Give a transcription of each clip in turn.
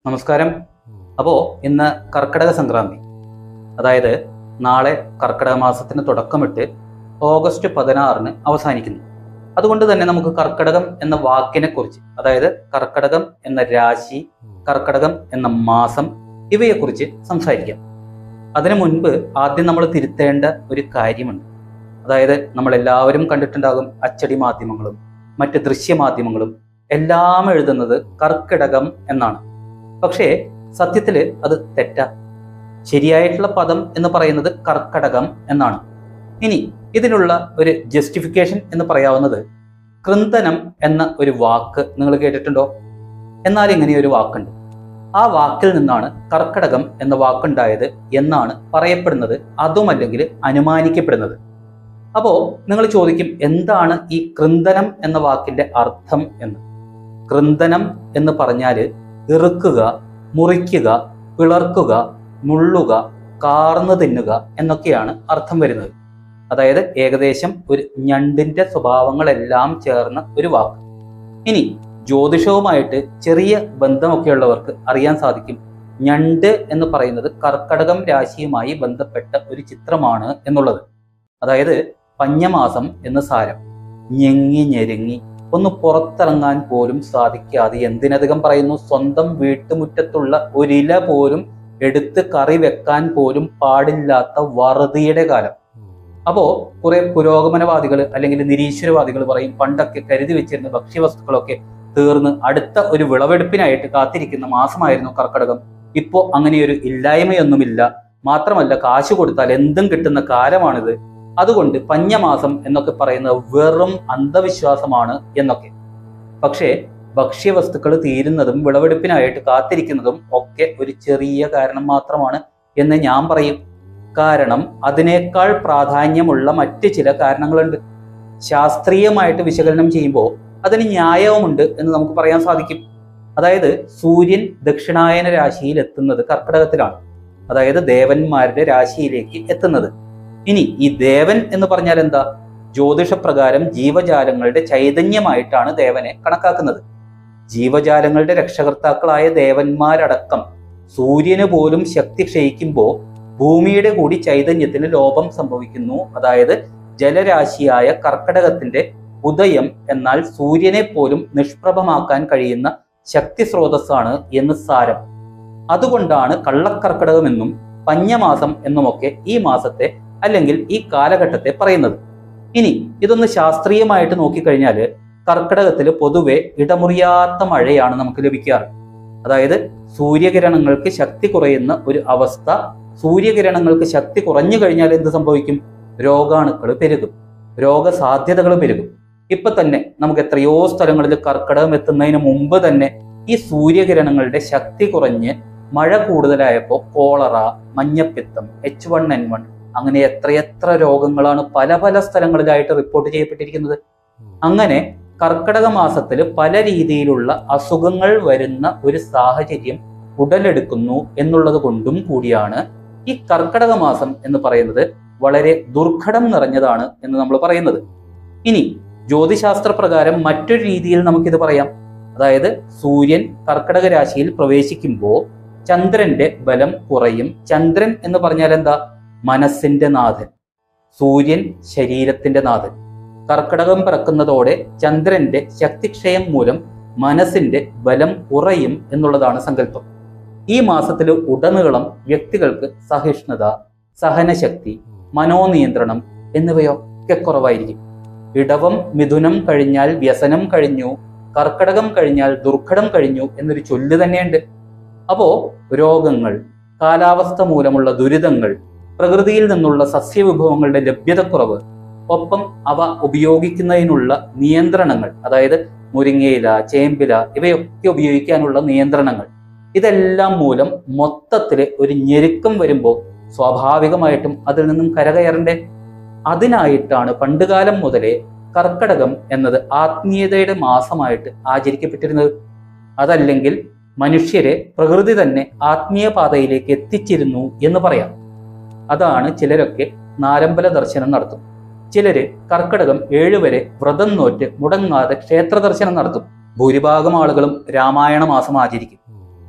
നമസ്കാരം അപ്പോൾ ഇന്ന് കർക്കിടക സംക്രാന്തി അതായത് നാളെ കർക്കിടക മാസത്തിന് തുടക്കമിട്ട് ഓഗസ്റ്റ് പതിനാറിന് അവസാനിക്കുന്നു അതുകൊണ്ട് തന്നെ നമുക്ക് കർക്കിടകം എന്ന വാക്കിനെ കുറിച്ച് അതായത് കർക്കിടകം എന്ന രാശി കർക്കിടകം എന്ന മാസം ഇവയെക്കുറിച്ച് സംസാരിക്കാം അതിനു മുൻപ് ആദ്യം നമ്മൾ തിരുത്തേണ്ട ഒരു കാര്യമുണ്ട് അതായത് നമ്മൾ എല്ലാവരും കണ്ടിട്ടുണ്ടാകും അച്ചടി മാധ്യമങ്ങളും മറ്റ് ദൃശ്യമാധ്യമങ്ങളും എല്ലാം എഴുതുന്നത് കർക്കിടകം എന്നാണ് പക്ഷേ സത്യത്തില് അത് തെറ്റാ ശരിയായിട്ടുള്ള പദം എന്ന് പറയുന്നത് കർക്കടകം എന്നാണ് ഇനി ഇതിനുള്ള ഒരു ജസ്റ്റിഫിക്കേഷൻ എന്ന് പറയാവുന്നത് കൃന്തനം എന്ന ഒരു വാക്ക് നിങ്ങൾ കേട്ടിട്ടുണ്ടോ എന്നാൽ ഇങ്ങനെ ഒരു വാക്കുണ്ട് ആ വാക്കിൽ നിന്നാണ് കർക്കടകം എന്ന വാക്കുണ്ടായത് എന്നാണ് പറയപ്പെടുന്നത് അതുമല്ലെങ്കിൽ അനുമാനിക്കപ്പെടുന്നത് അപ്പോ നിങ്ങൾ ചോദിക്കും എന്താണ് ഈ കൃന്തനം എന്ന വാക്കിന്റെ അർത്ഥം എന്ന് കൃന്തനം എന്ന് പറഞ്ഞാല് ഇറുക്കുക മുറിക്കുക പിളർക്കുക നുള്ളുക കാർന്നു തിന്നുക എന്നൊക്കെയാണ് അർത്ഥം വരുന്നത് അതായത് ഏകദേശം ഒരു ഞണ്ടിന്റെ സ്വഭാവങ്ങളെല്ലാം ചേർന്ന ഒരു വാക്ക് ഇനി ജ്യോതിഷവുമായിട്ട് ചെറിയ ബന്ധമൊക്കെയുള്ളവർക്ക് അറിയാൻ സാധിക്കും ഞണ്ട് എന്ന് പറയുന്നത് കർക്കടകം രാശിയുമായി ബന്ധപ്പെട്ട ഒരു ചിത്രമാണ് എന്നുള്ളത് അതായത് പഞ്ഞമാസം എന്ന് സാരം ഞെങ്ങി ഞെരുങ്ങി ഒന്ന് പുറത്തിറങ്ങാൻ പോലും സാധിക്കാതെ എന്തിനധികം പറയുന്നു സ്വന്തം വീട്ടുമുറ്റത്തുള്ള ഒരില പോലും എടുത്ത് കറി വെക്കാൻ പോലും പാടില്ലാത്ത വറുതിയുടെ കാലം അപ്പോ കുറെ പുരോഗമനവാദികൾ അല്ലെങ്കിൽ നിരീശ്വരവാദികൾ പറയും പണ്ടൊക്കെ കരുതി വെച്ചിരുന്ന ഭക്ഷ്യവസ്തുക്കളൊക്കെ തീർന്ന് അടുത്ത ഒരു വിളവെടുപ്പിനായിട്ട് കാത്തിരിക്കുന്ന മാസമായിരുന്നു കർക്കടകം ഇപ്പോ അങ്ങനെയൊരു ഇല്ലായ്മയൊന്നുമില്ല മാത്രമല്ല കാശ് കൊടുത്താൽ എന്തും കിട്ടുന്ന കാലമാണിത് അതുകൊണ്ട് പഞ്ഞമാസം എന്നൊക്കെ പറയുന്നത് വെറും അന്ധവിശ്വാസമാണ് എന്നൊക്കെ പക്ഷേ ഭക്ഷ്യവസ്തുക്കൾ തീരുന്നതും വിളവെടുപ്പിനായിട്ട് കാത്തിരിക്കുന്നതും ഒക്കെ ഒരു ചെറിയ കാരണം മാത്രമാണ് എന്ന് ഞാൻ പറയും കാരണം അതിനേക്കാൾ പ്രാധാന്യമുള്ള മറ്റ് ചില കാരണങ്ങളുണ്ട് ശാസ്ത്രീയമായിട്ട് വിശകലനം ചെയ്യുമ്പോൾ അതിന് ന്യായവുമുണ്ട് എന്ന് നമുക്ക് പറയാൻ സാധിക്കും അതായത് സൂര്യൻ ദക്ഷിണായന രാശിയിൽ എത്തുന്നത് കർക്കിടകത്തിലാണ് അതായത് ദേവന്മാരുടെ രാശിയിലേക്ക് എത്തുന്നത് ഇനി ഈ ദേവൻ എന്ന് പറഞ്ഞാൽ എന്താ ജ്യോതിഷപ്രകാരം ജീവജാലങ്ങളുടെ ചൈതന്യമായിട്ടാണ് ദേവനെ കണക്കാക്കുന്നത് ജീവജാലങ്ങളുടെ രക്ഷകർത്താക്കളായ ദേവന്മാരടക്കം സൂര്യന് പോലും ശക്തി ക്ഷയിക്കുമ്പോൾ ഭൂമിയുടെ കൂടി ചൈതന്യത്തിന് ലോപം സംഭവിക്കുന്നു അതായത് ജലരാശിയായ കർക്കടകത്തിന്റെ ഉദയം എന്നാൽ സൂര്യനെ പോലും നിഷ്പ്രഭമാക്കാൻ കഴിയുന്ന ശക്തി സ്രോതസ്സാണ് എന്ന് സാരം അതുകൊണ്ടാണ് കള്ളക്കർക്കടകമെന്നും പഞ്ഞമാസം എന്നുമൊക്കെ ഈ മാസത്തെ അല്ലെങ്കിൽ ഈ കാലഘട്ടത്തെ പറയുന്നത് ഇനി ഇതൊന്ന് ശാസ്ത്രീയമായിട്ട് നോക്കിക്കഴിഞ്ഞാൽ കർക്കിടകത്തിൽ പൊതുവെ ഇടമുറിയാത്ത മഴയാണ് നമുക്ക് ലഭിക്കാറ് അതായത് സൂര്യകിരണങ്ങൾക്ക് ശക്തി കുറയുന്ന ഒരു അവസ്ഥ സൂര്യകിരണങ്ങൾക്ക് ശക്തി കുറഞ്ഞു കഴിഞ്ഞാൽ എന്ത് സംഭവിക്കും രോഗാണുക്കൾ പെരുകും രോഗസാധ്യതകൾ പെരുകും ഇപ്പൊ തന്നെ നമുക്ക് എത്രയോ സ്ഥലങ്ങളിൽ കർക്കിടകം എത്തുന്നതിന് മുമ്പ് തന്നെ ഈ സൂര്യകിരണങ്ങളുടെ ശക്തി കുറഞ്ഞ് മഴ കൂടുതലായപ്പോൾ കോളറ മഞ്ഞപ്പിത്തം എച്ച് വൺ എൻ വൺ അങ്ങനെ എത്രയെത്ര രോഗങ്ങളാണ് പല പല സ്ഥലങ്ങളിലായിട്ട് റിപ്പോർട്ട് ചെയ്യപ്പെട്ടിരിക്കുന്നത് അങ്ങനെ കർക്കിടക മാസത്തിൽ പല രീതിയിലുള്ള അസുഖങ്ങൾ വരുന്ന ഒരു സാഹചര്യം ഉടലെടുക്കുന്നു എന്നുള്ളത് കൊണ്ടും കൂടിയാണ് ഈ കർക്കിടക മാസം എന്ന് പറയുന്നത് വളരെ ദുർഘടം നിറഞ്ഞതാണ് എന്ന് നമ്മൾ പറയുന്നത് ഇനി ജ്യോതിശാസ്ത്ര പ്രകാരം മറ്റൊരു രീതിയിൽ നമുക്കിത് പറയാം അതായത് സൂര്യൻ കർക്കിടക രാശിയിൽ പ്രവേശിക്കുമ്പോൾ ചന്ദ്രന്റെ ബലം കുറയും ചന്ദ്രൻ എന്ന് പറഞ്ഞാൽ എന്താ മനസ്സിന്റെ നാഥൻ സൂര്യൻ ശരീരത്തിന്റെ നാഥൻ കർക്കടകം പിറക്കുന്നതോടെ ചന്ദ്രന്റെ ശക്തിക്ഷയം മൂലം മനസ്സിന്റെ ബലം കുറയും എന്നുള്ളതാണ് സങ്കല്പം ഈ മാസത്തിൽ ഉടനീളം വ്യക്തികൾക്ക് സഹിഷ്ണുത സഹനശക്തി മനോനിയന്ത്രണം എന്നിവയൊക്കെ കുറവായിരിക്കും ഇടവം മിഥുനം കഴിഞ്ഞാൽ വ്യസനം കഴിഞ്ഞു കർക്കടകം കഴിഞ്ഞാൽ ദുർഘടം കഴിഞ്ഞു എന്നൊരു ചൊല്ല് തന്നെയുണ്ട് അപ്പോ രോഗങ്ങൾ കാലാവസ്ഥ മൂലമുള്ള ദുരിതങ്ങൾ പ്രകൃതിയിൽ നിന്നുള്ള സസ്യവിഭവങ്ങളുടെ ലഭ്യതക്കുറവ് ഒപ്പം അവ ഉപയോഗിക്കുന്നതിനുള്ള നിയന്ത്രണങ്ങൾ അതായത് മുരിങ്ങയില ചേമ്പില ഇവയൊക്കെ ഉപയോഗിക്കാനുള്ള നിയന്ത്രണങ്ങൾ ഇതെല്ലാം മൂലം മൊത്തത്തില് ഒരു ഞെരുക്കം വരുമ്പോൾ സ്വാഭാവികമായിട്ടും അതിൽ നിന്നും കരകയറണ്ടേ അതിനായിട്ടാണ് പണ്ടുകാലം മുതലേ കർക്കടകം എന്നത് ആത്മീയതയുടെ മാസമായിട്ട് ആചരിക്കപ്പെട്ടിരുന്നത് അതല്ലെങ്കിൽ മനുഷ്യരെ പ്രകൃതി തന്നെ ആത്മീയ പാതയിലേക്ക് എത്തിച്ചിരുന്നു എന്ന് പറയാം അതാണ് ചിലരൊക്കെ നാരമ്പല ദർശനം നടത്തും ചിലര് കർക്കടകം ഏഴുവരെ വ്രതം നോറ്റ് മുടങ്ങാതെ ക്ഷേത്ര ദർശനം നടത്തും ഭൂരിഭാഗം ആളുകളും രാമായണ മാസം ആചരിക്കും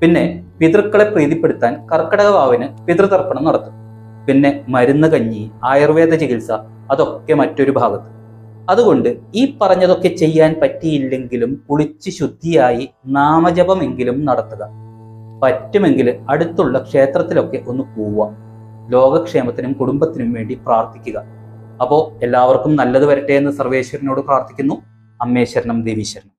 പിന്നെ പിതൃക്കളെ പ്രീതിപ്പെടുത്താൻ കർക്കിടക വാവിന് പിതൃതർപ്പണം നടത്തും പിന്നെ മരുന്ന് കഞ്ഞി ആയുർവേദ ചികിത്സ അതൊക്കെ മറ്റൊരു ഭാഗത്ത് അതുകൊണ്ട് ഈ പറഞ്ഞതൊക്കെ ചെയ്യാൻ പറ്റിയില്ലെങ്കിലും കുളിച്ച് ശുദ്ധിയായി നാമജപമെങ്കിലും നടത്തുക പറ്റുമെങ്കിൽ അടുത്തുള്ള ക്ഷേത്രത്തിലൊക്കെ ഒന്ന് പോവുക ലോകക്ഷേമത്തിനും കുടുംബത്തിനും വേണ്ടി പ്രാർത്ഥിക്കുക അപ്പോൾ എല്ലാവർക്കും നല്ലത് വരട്ടെ എന്ന് സർവേശ്വരനോട് പ്രാർത്ഥിക്കുന്നു അമ്മേശ്വരനും ദേവീശ്വരനും